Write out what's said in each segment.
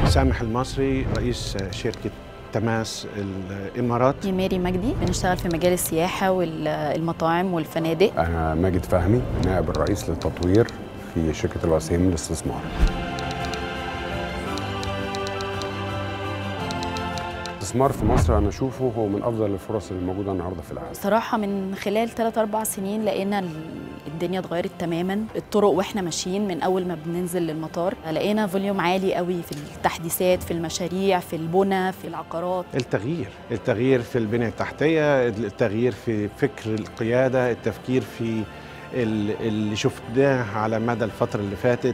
سامح المصري رئيس شركة تماس الإمارات ماري مجدي بنشتغل في مجال السياحة والمطاعم والفنادق أنا ماجد فهمي نائب الرئيس للتطوير في شركة الوسيم للاستثمار الاستثمار في مصر أنا أشوفه هو من أفضل الفرص اللي موجودة النهاردة في العالم صراحة من خلال 3 أربع سنين لقينا الدنيا اتغيرت تماما الطرق واحنا ماشيين من أول ما بننزل للمطار لقينا فوليوم عالي قوي في التحديثات في المشاريع في البنى في العقارات التغيير التغيير في البنية التحتية التغيير في فكر القيادة التفكير في اللي شفناه على مدى الفترة اللي فاتت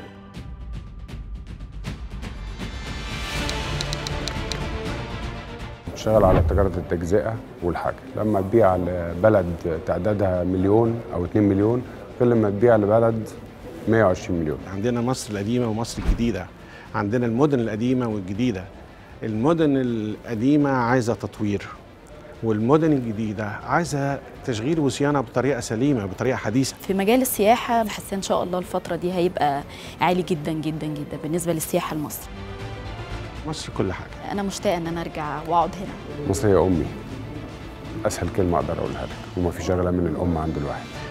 بشتغل على تجارة التجزئة والحاجة لما تبيع لبلد تعدادها مليون أو 2 مليون غير لما تبيع لبلد 120 مليون عندنا مصر القديمة ومصر الجديدة عندنا المدن القديمة والجديدة المدن القديمة عايزة تطوير والمدن الجديدة عايزة تشغيل وصيانة بطريقة سليمة بطريقة حديثة في مجال السياحة حاسة إن شاء الله الفترة دي هيبقى عالي جدا جدا جدا بالنسبة للسياحة لمصر مصر كل حاجة أنا مشتاقة إن أنا أرجع وأقعد هنا مصر هي أمي أسهل كلمة أقدر أقولها لك وما فيش أغلى من الأم عند الواحد